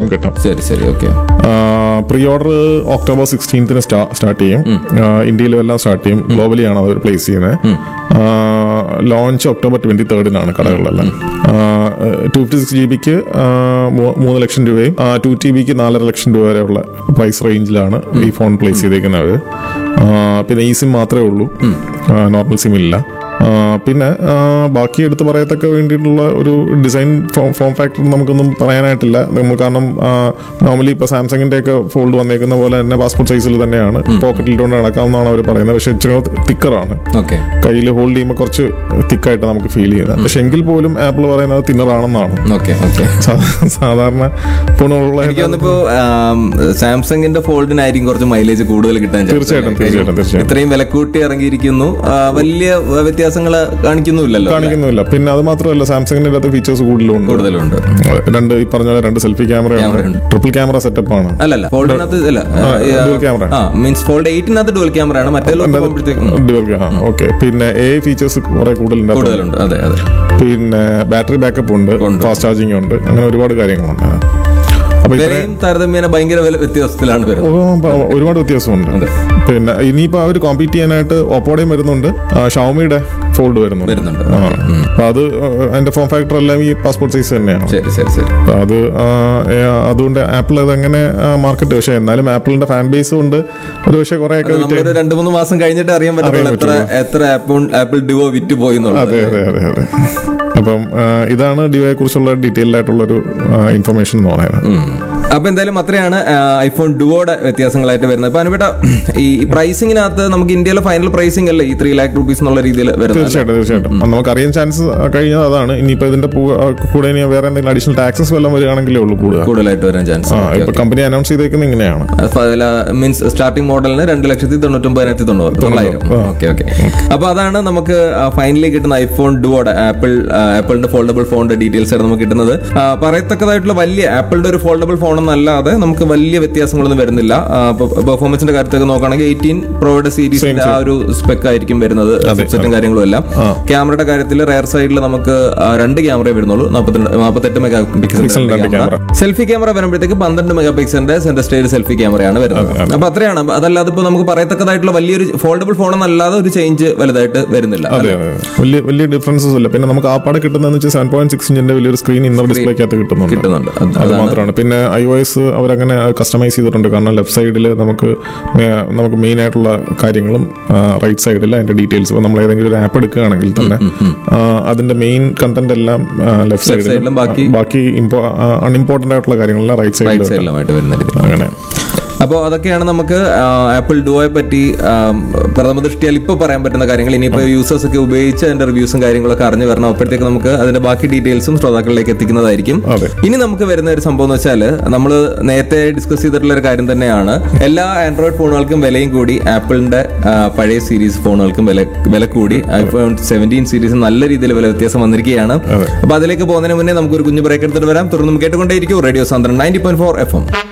കിട്ടും ശരി ശരി ഓക്കെ പ്രീ ഓർഡർ ഒക്ടോബർ സിക്സ്റ്റീൻത്തിന് സ്റ്റാർട്ട് ചെയ്യും ആ, ഇന്ത്യയിലും എല്ലാം സ്റ്റാർട്ട് ചെയ്യും ഗ്ലോബലിയാണ് അവർ പ്ലേസ് ചെയ്യുന്നത് ലോഞ്ച് ഒക്ടോബർ ട്വന്റി തേർഡിനാണ് കടകളിലെല്ലാം ടു ഫിഫ്റ്റി സിക്സ് ജി ബിക്ക് മൂന്ന് ലക്ഷം രൂപയും ടു ടി ബിക്ക് നാലര ലക്ഷം രൂപ വരെയുള്ള പ്രൈസ് റേഞ്ചിലാണ് ഈ ഫോൺ പ്ലേസ് ചെയ്തേക്കുന്നത് ആ, പിന്നെ ഈ സിം മാത്രമേ ഉള്ളൂ നോർമൽ സിം ഇല്ല ആ, പിന്നെ ആ, ബാക്കി എടുത്ത് പറയത്തക്ക വേണ്ടിയിട്ടുള്ള ഒരു ഡിസൈൻ ഫോം ഫാക്ടർ നമുക്കൊന്നും പറയാനായിട്ടില്ല നമ്മൾ കാരണം നോർമലി ഇപ്പോൾ സാംസങ്ങിന്റെ ഒക്കെ ഫോൾഡ് വന്നേക്കുന്ന പോലെ തന്നെ പാസ്പോർട്ട് സൈസിൽ തന്നെയാണ് പോക്കറ്റിൽ ഇട്ടുകൊണ്ട് നടക്കാമെന്നാണ് അവർ പറയുന്നത് പക്ഷെ ഇച്ചിരി തിക്കറാണ് ഓക്കെ കയ്യിൽ ഹോൾഡ് ചെയ്യുമ്പോൾ കുറച്ച് തിക്കായിട്ട് നമുക്ക് ഫീൽ ചെയ്യുന്നത് പക്ഷെ എങ്കിൽ പോലും ആപ്പിൾ പറയുന്നത് തിന്നറാണെന്നാണ് ഓക്കെ ഓക്കെ സാധാരണ ഫോണുള്ള എനിക്ക് തോന്നുന്നിപ്പോ സാംസങ്ങിന്റെ ഫോൾഡിനായിരിക്കും കുറച്ച് മൈലേജ് കൂടുതൽ കിട്ടാൻ chance തീർച്ചയായിട്ടും, ഉണ്ട്. തീർച്ചയായിട്ടും, തീർച്ചയായിട്ടും. ഇത്രയും വില കൂട്ടി ഇറങ്ങിയിരിക്കുന്നു ആ, വലിയ വ്യത്യാസങ്ങൾ കാണിക്കുന്നുമില്ലല്ലോ കാണിക്കുന്നില്ല പിന്നെ അത് മാത്രമല്ല സാംസങ്ങിന്റെ അകത്ത് ഫീച്ചേഴ്സ് കൂടുതലുണ്ട് കൂടുതലുണ്ട് രണ്ട് ഈ പറഞ്ഞ പോലെ രണ്ട് സെൽഫി ക്യാമറയാണ് ക്യാമറയുണ്ട്. ട്രിപ്പിൾ ക്യാമറ സെറ്റപ്പ് ആണ് അല്ലല്ല ഫോൾഡിനകത്ത് അല്ല dual camera. ആ മീൻസ് ഫോൾഡ് എയ്റ്റിനകത്ത് ഡുവൽ ക്യാമറ ആണ് മറ്റേ പോകുമ്പോഴത്തേക്കും ഓക്കെ പിന്നെ എ ഫീച്ചേഴ്സ് കുറെ കൂടുതലുണ്ട് അപ്പൊ കൂടുതലുണ്ട് അതെ അതെ പിന്നെ ബാറ്ററി ബാക്കപ്പ് ഉണ്ട് ഫാസ്റ്റ് ചാർജിങ് ഉണ്ട് അങ്ങനെ ഒരുപാട് കാര്യങ്ങളുണ്ട് അപ്പൊ ഇത്ര വിലയും താരതമ്യേന ഭയങ്കര വില വ്യത്യാസത്തിലാണ് വരുന്നത് ഓ, പ- ഒരുപാട് വ്യത്യാസമുണ്ട് പിന്നെ ഇനിയിപ്പോ അവർ കോമ്പീറ്റ് ചെയ്യാനായിട്ട് ഓപ്പോടെയും വരുന്നുണ്ട് ആ, ഷവമിയുടെ ഫോൾഡ് വരുന്നുണ്ട് വരുന്നുണ്ട് ആ. അപ്പൊ അത് ആ, അതിന്റെ ഫോം ഫാക്ടർ എല്ലാം ഈ പാസ്പോർട്ട് സൈസ് തന്നെയാണ് ശരി ശരി ശരി അപ്പൊ അത് ആ, ഏ, അതുകൊണ്ട് ആപ്പിൾ അതങ്ങനെ മാർക്കറ്റ് പക്ഷേ എന്നാലും ആപ്പിളിന്റെ ഫാൻ ബേസ് ഉണ്ട് ഒരു പക്ഷേ കുറെയൊക്കെ വിറ്റ് നമ്മളൊരു രണ്ടു മൂന്ന് മാസം കഴിഞ്ഞിട്ട് അറിയാൻ പറ്റുള്ളൂ എത്ര എത്ര ആപ്പിൾ ആപ്പിൾ ഡിവോ വിറ്റ് പോയി എന്നുള്ളത് അതെ അതെ അതെ അതെ അപ്പം ആ, ഇതാണ് ഡിവയെ കുറിച്ചുള്ള ഡീറ്റെയിൽഡ് ആയിട്ടുള്ളൊരു ഇൻഫർമേഷൻ എന്ന് പറയുന്നത് അപ്പൊ എന്തായാലും അത്രയാണ് ഐഫോൺ ഡുവോയുടെ വ്യത്യാസങ്ങളായിട്ട് വരുന്നത് അപ്പൊ അനുപേട്ട ഈ പ്രൈസിങ്ങിനകത്ത് നമുക്ക് ഇന്ത്യയിലെ ഫൈനൽ പ്രൈസിംഗ് അല്ലേ ഈ ത്രീ ലാക്ക് റുപ്പീസ് എന്നുള്ള രീതിയിൽ വരുന്നത് തീർച്ചയായിട്ടും തീർച്ചയായിട്ടും അത് നമുക്ക് അറിയാൻ ചാൻസ് കഴിഞ്ഞത് അതാണ് ഇനിയിപ്പോ ഇതിന്റെ പൂ- ആ, കൂടെ ഇനി വേറെ എന്തെങ്കിലും അഡീഷണൽ ടാക്സസ് വല്ലതും വരികയാണെങ്കിലേ ഉള്ളൂ കൂടുതൽ കൂടുതലായിട്ട് വരാൻ ചാൻസ് ആ ഇപ്പൊ കമ്പനി അനൗൺസ് ചെയ്തേക്കുന്നത് ഇങ്ങനെയാണ് മീൻസ് സ്റ്റാർട്ടിംഗ് മോഡലിന് രണ്ട് ലക്ഷത്തി തൊണ്ണൂറ്റൊമ്പതിനായിരത്തി തൊണ്ണൂറ് തൊള്ളായിരം ഓക്കെ ഓക്കെ അപ്പൊ അതാണ് നമുക്ക് ഫൈനലി കിട്ടുന്ന ഐഫോൺ ഡുവോടെ ആപ്പിൾ ആപ്പിളിന്റെ ഫോൾഡബിൾ ഫോണിന്റെ ഡീറ്റെയിൽസ് ആണ് നമുക്ക് കിട്ടുന്നത് ആ, പറയത്തക്കതായിട്ടുള്ള വലിയ ആപ്പിളിന്റെ ഒരു ഫോൾഡബിൾ ഫോൺ എന്നല്ലാതെ നമുക്ക് വലിയ വ്യത്യാസങ്ങളൊന്നും വരുന്നില്ല പെർഫോമൻസിന്റെ കാര്യത്തൊക്കെ നോക്കുകയാണെങ്കിൽ എയ്റ്റീൻ പ്രോയുടെ സീരീസിന്റെ ആ ഒരു സ്പെക്ക് ആയിരിക്കും വരുന്നത് സെറ്റും കാര്യങ്ങളും എല്ലാം ക്യാമറയുടെ കാര്യത്തിൽ റയർ സൈഡിൽ നമുക്ക് ആ, രണ്ട് ക്യാമറ വരുന്നുള്ളൂ നാൽപ്പത്തിരണ്ട് നാൽപ്പത്തെട്ട് മെഗാ പിക്സൽ രണ്ട് ക്യാമറ സെൽഫി ക്യാമറ വരുമ്പോഴത്തേക്ക് പന്ത്രണ്ട് മെഗാ പിക്സലിന്റെ സെന്റർ സ്റ്റേജ് സെൽഫി ക്യാമറയാണ് വരുന്നത് അപ്പൊ അത്രയാണ് അതല്ലാതെ ഇപ്പൊ നമുക്ക് പറയത്തക്കതായിട്ടുള്ള വലിയൊരു ഫോൾഡബിൾ ഫോൺ എന്നല്ലാതെ ഒരു ചേഞ്ച് വലുതായിട്ട് വരുന്നില്ല അതെ അതെ അതെ. വലിയ വലിയ ഡിഫറൻസസ് ഇല്ല പിന്നെ നമുക്ക് ആപ്പാടെ കിട്ടുന്നതെന്ന് വെച്ചാൽ സെവൻ പോയിന്റ് സിക്സ് ഇഞ്ചിന്റെ വലിയൊരു സ്ക്രീൻ ഇന്നർ ഡിസ്പ്ലേക്കകത്ത് കിട്ടുന്നുണ്ട് കിട്ടുന്നുണ്ട് അത് അത് മാത്രമാണ് പിന്നെ ഐ ഒ എസ് അവരങ്ങനെ കസ്റ്റമൈസ് ചെയ്തിട്ടുണ്ട് കാരണം ലെഫ്റ്റ് സൈഡിൽ നമുക്ക് മേ- നമുക്ക് മെയിൻ ആയിട്ടുള്ള കാര്യങ്ങളും റൈറ്റ് സൈഡിൽ അതിന്റെ ഡീറ്റെയിൽസ് ഇപ്പോൾ നമ്മൾ ഏതെങ്കിലും ഒരു ആപ്പ് എടുക്കുകയാണെങ്കിൽ തന്നെ ആ, അതിന്റെ മെയിൻ കണ്ടന്റ് എല്ലാം ലെഫ്റ്റ് side ലും സൈഡിലും ബാക്കി- ബാക്കി അൺഇമ്പോർട്ടന്റ് ആയിട്ടുള്ള കാര്യങ്ങളെല്ലാം റൈറ്റ് റൈറ്റ് സൈഡിൽ സൈഡിലുമായിട്ട് വരുന്ന രീതി അങ്ങനെ അപ്പോൾ അതൊക്കെയാണ് നമുക്ക് ആപ്പിൾ ഡുവോയെ പറ്റി ആം, പ്രഥമ ദൃഷ്ടിയാൽ ഇപ്പോൾ പറയാൻ പറ്റുന്ന കാര്യങ്ങൾ ഇനിയിപ്പോൾ യൂസേഴ്സ് ഒക്കെ ഉപയോഗിച്ച് അതിന്റെ റിവ്യൂസും കാര്യങ്ങളൊക്കെ അറിഞ്ഞു വരണം അപ്പോഴത്തേക്ക് നമുക്ക് അതിന്റെ ബാക്കി ഡീറ്റെയിൽസും ശ്രോതാക്കളിലേക്ക് എത്തിക്കുന്നതായിരിക്കും അതെ. ഇനി നമുക്ക് വരുന്ന ഒരു സംഭവം എന്ന് വെച്ചാൽ നമ്മൾ നേരത്തെ ഡിസ്കസ് ചെയ്തിട്ടുള്ള ഒരു കാര്യം തന്നെയാണ് എല്ലാ ആൻഡ്രോയിഡ് ഫോണുകൾക്കും വിലയും കൂടി ആപ്പിളിന്റെ ആ, പഴയ സീരീസ് ഫോണുകൾക്കും വില വില കൂടി ഐഫോൺ സെവൻറ്റീൻ സീരീസ് നല്ല രീതിയിൽ വില വ്യത്യാസം വന്നിരിക്കുകയാണ് അപ്പൊ അതിലേക്ക് പോകുന്നതിന് മുന്നേ നമുക്ക് ഒരു കുഞ്ഞു ബ്രേക്ക് എടുത്തിട്ട് വരാം തുടർന്ന് കേട്ടുകൊണ്ടേയിരിക്കും റേഡിയോ സാന്ദ്രൻ ninety point four F M